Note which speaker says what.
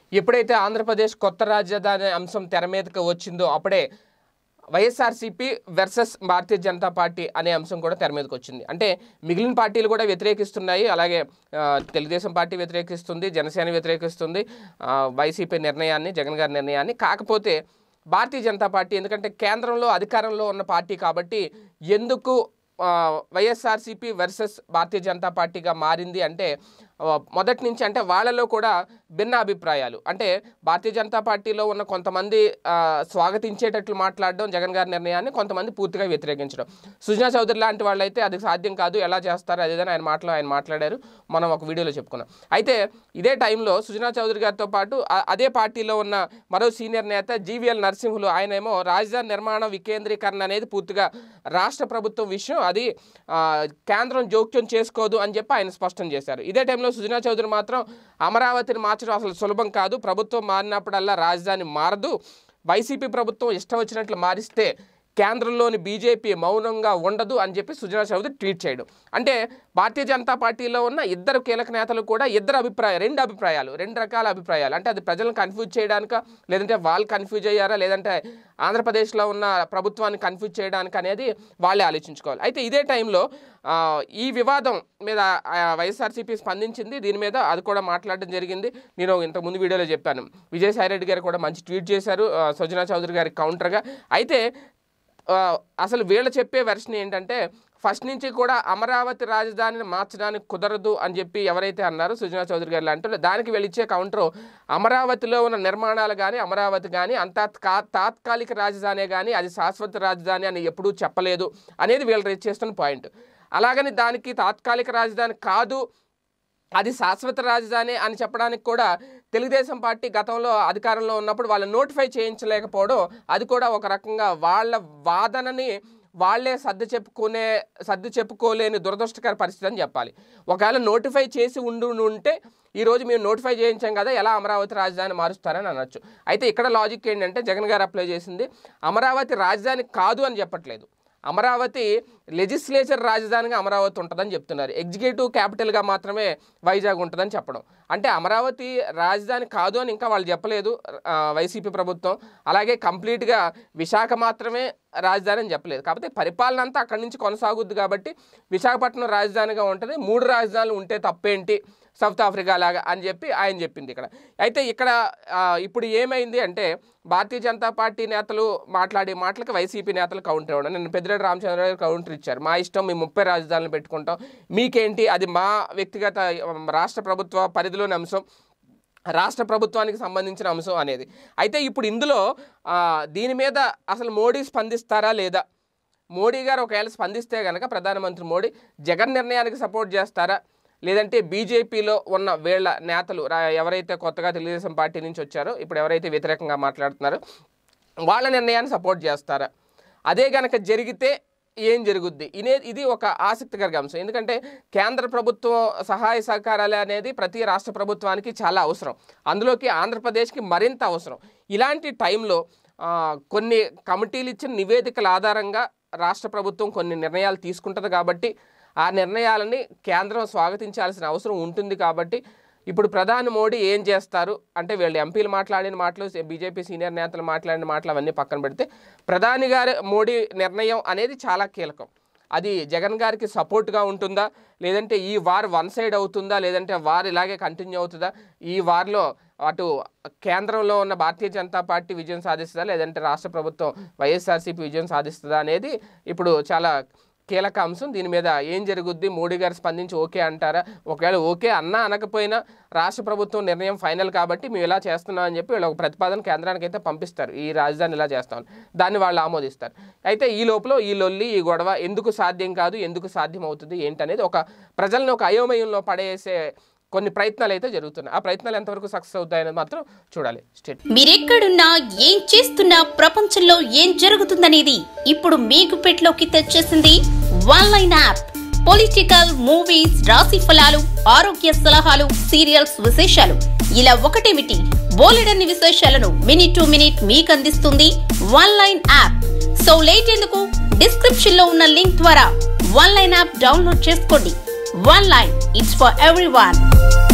Speaker 1: ఎప్పుడైతే ఆంధ్రప్రదేశ్ కొత్త రాజధాని అంశం తెర మీదకి వచ్చిందో అప్పుడే వైఎస్ఆర్సీపీ వెర్సెస్ భారతీయ జనతా పార్టీ అనే అంశం కూడా తెర మీదకి వచ్చింది అంటే మిగిలిన పార్టీలు కూడా వ్యతిరేకిస్తున్నాయి అలాగే ఆ, తెలుగుదేశం పార్టీ వ్యతిరేకిస్తుంది జనసేన వ్యతిరేకిస్తుంది ఆ, వైసీపీ నిర్ణయాన్ని జగన్ గారి నిర్ణయాన్ని కాకపోతే భారతీయ జనతా పార్టీ ఎందుకంటే కేంద్రంలో అధికారంలో ఉన్న పార్టీ కాబట్టి ఎందుకు ఆ, వైఎస్ఆర్సీపీ వర్సెస్ భారతీయ జనతా పార్టీగా మారింది అంటే ఆ, మొదటి నుంచి అంటే వాళ్ళలో కూడా భిన్న అభిప్రాయాలు అంటే భారతీయ జనతా పార్టీలో ఉన్న కొంతమంది ఆ, స్వాగతించేటట్లు మాట్లాడడం జగన్ గారి నిర్ణయాన్ని కొంతమంది పూర్తిగా వ్యతిరేకించడం సుజనా చౌదరి లాంటి వాళ్ళైతే అది సాధ్యం కాదు ఎలా చేస్తారు అదేదని ఆయన మాటలో ఆయన మాట్లాడారు మనం ఒక వీడియోలో చెప్పుకున్నాం అయితే ఇదే టైంలో సుజనా చౌదరి గారితో పాటు ఆ- అదే పార్టీలో ఉన్న మరో సీనియర్ నేత జీవీఎల్ నరసింహులు ఆయనేమో రాజధాని నిర్మాణ వికేంద్రీకరణ అనేది పూర్తిగా రాష్ట్ర ప్రభుత్వం విషయం అది ఆ, కేంద్రం జోక్యం చేసుకోదు అని చెప్పి ఆయన స్పష్టం చేశారు ఇదే టైంలో సుజనా చౌదరి మాత్రం అమరావతిని మార్చడం అసలు సులభం కాదు ప్రభుత్వం మారినప్పుడల్లా రాజధాని మారదు వైసీపీ ప్రభుత్వం ఇష్టం వచ్చినట్లు మారిస్తే కేంద్రంలోని బీజేపీ మౌనంగా ఉండదు అని చెప్పి సుజనా చౌదరి ట్వీట్ చేయడం అంటే భారతీయ జనతా పార్టీలో ఉన్న ఇద్దరు కీలక నేతలు కూడా ఇద్దరు అభిప్రాయాలు రెండు అభిప్రాయాలు రెండు రకాల అభిప్రాయాలు అంటే అది ప్రజలను కన్ఫ్యూజ్ చేయడానిక లేదంటే వాళ్ళు కన్ఫ్యూజ్ అయ్యారా లేదంటే ఆంధ్రప్రదేశ్లో ఉన్న ప్రభుత్వాన్ని కన్ఫ్యూజ్ చేయడానికి అనేది వాళ్ళే ఆలోచించుకోవాలి అయితే ఇదే టైంలో ఆ, ఈ వివాదం మీద ఆ, వైఎస్ఆర్సీపీ స్పందించింది దీని మీద అది కూడా మాట్లాడడం జరిగింది నేను ఇంతకు ముందు వీడియోలో చెప్పాను విజయసాయి రెడ్డి గారు కూడా మంచి ట్వీట్ చేశారు ఆ, సుజనా చౌదరి గారి కౌంటర్గా అయితే ఆ, అసలు వీళ్ళు చెప్పే వెర్షన్ ఏంటంటే ఫస్ట్ నుంచి కూడా అమరావతి రాజధానిని మార్చడానికి కుదరదు అని చెప్పి ఎవరైతే అన్నారో సుజనా చౌదరి గారు అంటారు దానికి వెళ్ళిచ్చే కౌంటర్ అమరావతిలో ఉన్న నిర్మాణాలు కానీ అమరావతి కానీ అంత కా- తాత్కాలిక రాజధానే కానీ అది శాశ్వత రాజధాని అని ఎప్పుడూ చెప్పలేదు అనేది వీళ్ళు రేట్ చేస్తున్న పాయింట్ అలాగని దానికి తాత్కాలిక రాజధాని కాదు అది శాశ్వత రాజధాని అని చెప్పడానికి కూడా తెలుగుదేశం పార్టీ గతంలో అధికారంలో ఉన్నప్పుడు వాళ్ళు నోటిఫై చేయించలేకపోవడం అది కూడా ఒక రకంగా వాళ్ళ వాదనని వాళ్ళే సర్ది చెప్పుకునే సర్ది చెప్పుకోలేని దురదృష్టకర పరిస్థితి అని చెప్పాలి ఒకవేళ నోటిఫై చేసి ఉండి ఉంటే ఈరోజు మేము నోటిఫై చేయించాం కదా ఎలా అమరావతి రాజధాని మారుస్తారని అనొచ్చు అయితే ఇక్కడ లాజిక్ ఏంటంటే జగన్ గారు అప్లై చేసింది అమరావతి రాజధాని కాదు అని చెప్పట్లేదు అమరావతి లెజిస్లేచర్ రాజధానిగా అమరావతి ఉంటుందని చెప్తున్నారు ఎగ్జిక్యూటివ్ క్యాపిటల్గా మాత్రమే వైజాగ్ ఉంటుందని చెప్పడం అంటే అమరావతి రాజధాని కాదు అని ఇంకా వాళ్ళు చెప్పలేదు ఆ, వైసీపీ ప్రభుత్వం అలాగే కంప్లీట్గా విశాఖ మాత్రమే రాజధాని అని చెప్పలేదు కాకపోతే పరిపాలన అంతా అక్కడి నుంచి కొనసాగుద్ది కాబట్టి విశాఖపట్నం రాజధానిగా ఉంటుంది మూడు రాజధానులు ఉంటే తప్పేంటి సౌత్ ఆఫ్రికా లాగా అని చెప్పి ఆయన చెప్పింది ఇక్కడ అయితే ఇక్కడ ఆ, ఇప్పుడు ఏమైంది అంటే భారతీయ జనతా పార్టీ నేతలు మాట్లాడే మాటలకు వైసీపీ నేతలు కౌంటర్ ఇవ్వడం నేను పెద్దిరెడ్డి రామచంద్ర గారు కౌంటర్ ఇచ్చారు మా ఇష్టం మేము ముప్పై రాజధానులు పెట్టుకుంటాం మీకేంటి అది మా వ్యక్తిగత ఆ, రాష్ట్ర ప్రభుత్వ పరిధిలోని అంశం రాష్ట్ర ప్రభుత్వానికి సంబంధించిన అంశం అనేది అయితే ఇప్పుడు ఇందులో ఆ, దీని మీద అసలు మోడీ స్పందిస్తారా లేదా మోడీ గారు ఒకవేళ స్పందిస్తే కనుక ప్రధానమంత్రి మోడీ జగన్ నిర్ణయానికి సపోర్ట్ చేస్తారా లేదంటే బీజేపీలో ఉన్న వీళ్ళ నేతలు రా- ఎవరైతే కొత్తగా తెలుగుదేశం పార్టీ నుంచి వచ్చారో ఇప్పుడు ఎవరైతే వ్యతిరేకంగా మాట్లాడుతున్నారో వాళ్ళ నిర్ణయాన్ని సపోర్ట్ చేస్తారా అదే కనుక జరిగితే ఏం జరుగుద్ది ఇదే ఇది ఒక ఆసక్తికర అంశం ఎందుకంటే కేంద్ర ప్రభుత్వం సహాయ సహకారాలు అనేది ప్రతి రాష్ట్ర ప్రభుత్వానికి చాలా అవసరం అందులోకి ఆంధ్రప్రదేశ్కి మరింత అవసరం ఇలాంటి టైంలో ఆ, కొన్ని కమిటీలు ఇచ్చిన నివేదికల ఆధారంగా రాష్ట్ర ప్రభుత్వం కొన్ని నిర్ణయాలు తీసుకుంటుంది కాబట్టి ఆ నిర్ణయాలని కేంద్రం స్వాగతించాల్సిన అవసరం ఉంటుంది కాబట్టి ఇప్పుడు ప్రధాని మోడీ ఏం చేస్తారు అంటే వీళ్ళు ఎంపీలు మాట్లాడిన మాటలు బీజేపీ సీనియర్ నేతలు మాట్లాడిన మాటలు అవన్నీ పక్కన పెడితే ప్రధాని గారి మోడీ నిర్ణయం అనేది చాలా కీలకం అది జగన్ గారికి సపోర్ట్గా ఉంటుందా లేదంటే ఈ వార్ వన్ సైడ్ అవుతుందా లేదంటే వార్ ఇలాగే కంటిన్యూ అవుతుందా ఈ వార్లో అటు కేంద్రంలో ఉన్న భారతీయ జనతా పార్టీ విజయం సాధిస్తుందా లేదంటే రాష్ట్ర ప్రభుత్వం వైఎస్ఆర్సీపీ విజయం సాధిస్తుందా అనేది ఇప్పుడు చాలా కీలక అంశం దీని మీద ఏం జరుగుద్ది మోడీ గారు స్పందించి ఓకే అంటారా ఒకవేళ ఓకే అన్నా అనకపోయినా రాష్ట్ర ప్రభుత్వం నిర్ణయం ఫైనల్ కాబట్టి మేము ఇలా చేస్తున్నాం అని చెప్పి వీళ్ళు ఒక ప్రతిపాదన కేంద్రానికి అయితే పంపిస్తారు ఈ రాజధాని ఇలా చేస్తాం దాన్ని వాళ్ళు ఆమోదిస్తారు అయితే ఈ లోపల ఈ లొల్లి ఈ గొడవ ఎందుకు సాధ్యం కాదు ఎందుకు సాధ్యం అవుతుంది ఏంటనేది ఒక ప్రజలను ఒక అయోమయంలో పడేసే కొన్ని ప్రయత్నాలు అయితే జరుగుతున్నాయి ఆ ప్రయత్నాలు ఎంతవరకు సక్సెస్ అవుతాయనేది మాత్రం చూడాలి స్టేట్
Speaker 2: మీరెక్కడున్నా ఏం చేస్తున్నా ప్రపంచంలో ఏం జరుగుతుందనేది ఇప్పుడు మీకు పెట్లోకి తెచ్చేసింది One Line app political movies రాశి ఫలాలు ఆరోగ్య సలహాలు సీరియల్స్ విశేషాలు ఇలా ఒకటేమిటి బోలెడన్ని విశేషాలను మినిట్ టు మినిట్ మీకు అందిస్తుంది One Line app so late ఎందుకు డిస్క్రిప్షన్ లో ఉన్న లింక్ ద్వారా వన్ లైన్ యాప్ డౌన్లోడ్ చేసుకోండి One Line it's for every